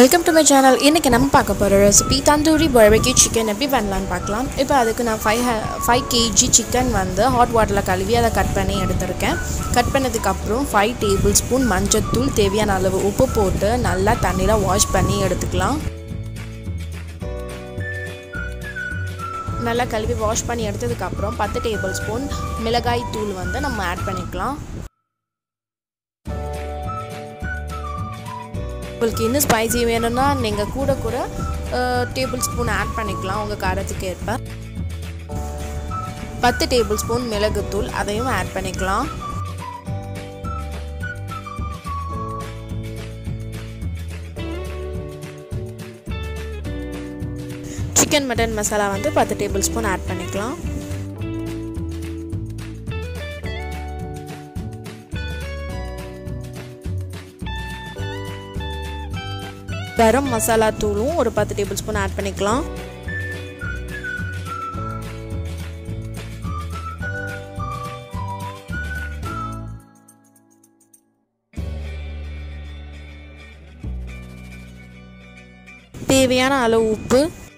welcome to my channel இன்றைக்கி நம்ம பார்க்க போகிற ரெசிபி தந்தூரி பர்பெக்யூ சிக்கன் எப்படி பண்ணலான்னு பார்க்கலாம் இப்போ அதுக்கு நான் ஃபைவ் ஃபைவ் கேஜி சிக்கன் வந்து ஹாட் வாட்டரில் கழுவி அதை கட் பண்ணி எடுத்திருக்கேன் கட் பண்ணதுக்கப்புறம் ஃபைவ் டேபிள் ஸ்பூன் மஞ்சத்தூள் தேவையான அளவு உப்பு போட்டு நல்லா தண்ணியில் வாஷ் பண்ணி எடுத்துக்கலாம் நல்லா கழுவி வாஷ் பண்ணி எடுத்ததுக்கப்புறம் பத்து டேபிள் ஸ்பூன் மிளகாய் தூள் வந்து நம்ம ஆட் பண்ணிக்கலாம் உங்களுக்கு இன்னும் ஸ்பைசி வேணும்னா நீங்கள் கூட கூட டேபிள் ஸ்பூன் ஆட் பண்ணிக்கலாம் உங்கள் காரத்துக்கு ஏற்ப பத்து டேபிள் ஸ்பூன் மிளகுத்தூள் அதையும் ஆட் பண்ணிக்கலாம் சிக்கன் மட்டன் மசாலா வந்து பத்து டேபிள் ஸ்பூன் ஆட் பண்ணிக்கலாம் கரம் மசாலா தூளும் ஒரு பத்து டேபிள் ஸ்பூன் ஆட் பண்ணிக்கலாம் தேவையான அளவு உப்பு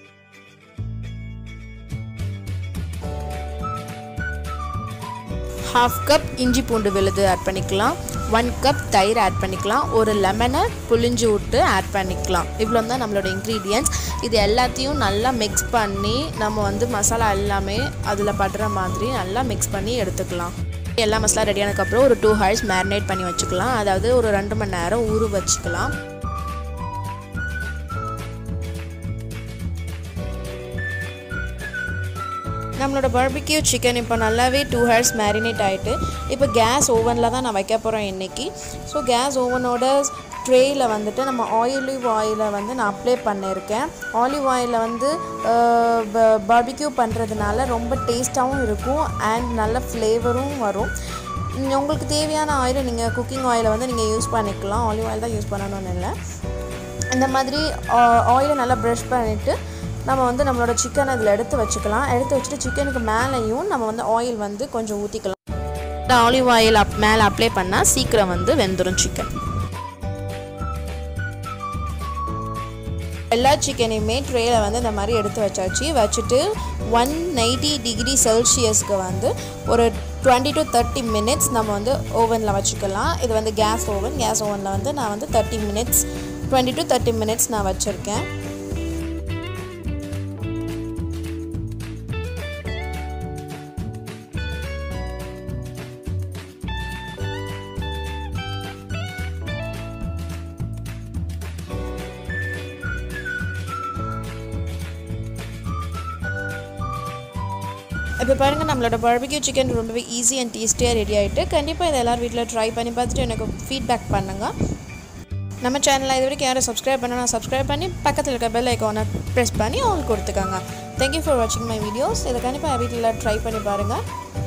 ஹாஃப் கப் இஞ்சி பூண்டு விழுது ஆட் பண்ணிக்கலாம் ஒன் கப் தயிர் ஆட் பண்ணிக்கலாம் ஒரு லெமனை புளிஞ்சு விட்டு ஆட் பண்ணிக்கலாம் இவ்வளோ தான் நம்மளோட இன்க்ரீடியன்ட்ஸ் இது எல்லாத்தையும் நல்லா மிக்ஸ் பண்ணி நம்ம வந்து மசாலா எல்லாமே அதில் படுற மாதிரி நல்லா மிக்ஸ் பண்ணி எடுத்துக்கலாம் எல்லா மசாலா ரெடியானதுக்கப்புறம் ஒரு டூ ஹவர்ஸ் மேரினேட் பண்ணி வச்சுக்கலாம் அதாவது ஒரு ரெண்டு மணி நேரம் ஊற வச்சுக்கலாம் நம்மளோட பர்பிக்யூ சிக்கன் இப்போ நல்லாவே டூ ஹவர்ஸ் மேரினேட் ஆகிட்டு இப்போ கேஸ் ஓவனில் தான் நான் வைக்க போகிறேன் இன்றைக்கி ஸோ கேஸ் ஓவனோட ட்ரேயில் வந்துட்டு நம்ம ஆயிலிவ் ஆயிலை வந்து நான் அப்ளை பண்ணியிருக்கேன் ஆலிவ் ஆயிலில் வந்து பர்பிக்யூ பண்ணுறதுனால ரொம்ப டேஸ்ட்டாகவும் இருக்கும் அண்ட் நல்ல ஃப்ளேவரும் வரும் உங்களுக்கு தேவையான ஆயிலை நீங்கள் குக்கிங் ஆயிலை வந்து நீங்கள் யூஸ் பண்ணிக்கலாம் ஆலிவ் ஆயில் தான் யூஸ் பண்ணணும்னு இல்லை இந்த மாதிரி ஆயிலை நல்லா ப்ரஷ் பண்ணிவிட்டு நம்ம வந்து நம்மளோட சிக்கன் அதில் எடுத்து வச்சுக்கலாம் எடுத்து வச்சுட்டு சிக்கனுக்கு மேலேயும் நம்ம வந்து ஆயில் வந்து கொஞ்சம் ஊற்றிக்கலாம் ஆலிவ் ஆயில் அப் மேலே அப்ளை பண்ணால் சீக்கிரம் வந்து வெந்துடும் சிக்கன் எல்லா சிக்கனையுமே ட்ரேயில் வந்து இந்த மாதிரி எடுத்து வச்சாச்சு வச்சுட்டு ஒன் நைன்டி டிகிரி செல்சியஸ்க்கு வந்து ஒரு டுவெண்ட்டி டு தேர்ட்டி மினிட்ஸ் நம்ம வந்து ஓவனில் வச்சுக்கலாம் இது வந்து கேஸ் ஓவன் கேஸ் ஓவனில் வந்து நான் வந்து thirty minutes twenty to thirty minutes நான் வச்சுருக்கேன் இப்போ பாருங்கள் நம்மளோட பர்பிக்யூ சிக்கன் ரொம்பவே ஈஸி அண்ட் டேஸ்டியாக ரெடி ஆகிட்டு கண்டிப்பாக இதை எல்லோரும் வீட்டில் ட்ரை பண்ணி பார்த்துட்டு எனக்கு ஃபீட்பேக் பண்ணுங்கள் நம்ம சேனலில் இது வரைக்கும் யாரும் சப்ஸ்கிரைப் பண்ணணும் சப்ஸ்கிரைப் பண்ணி பக்கத்தில் இருக்க பெல் ஐக்கானை ப்ரெஸ் பண்ணி ஆல் கொடுத்துக்கோங்க தேங்க்யூ ஃபார் வாட்சிங் மை வீடியோஸ் இதை கண்டிப்பாக வீட்டில் ட்ரை பண்ணி பாருங்கள்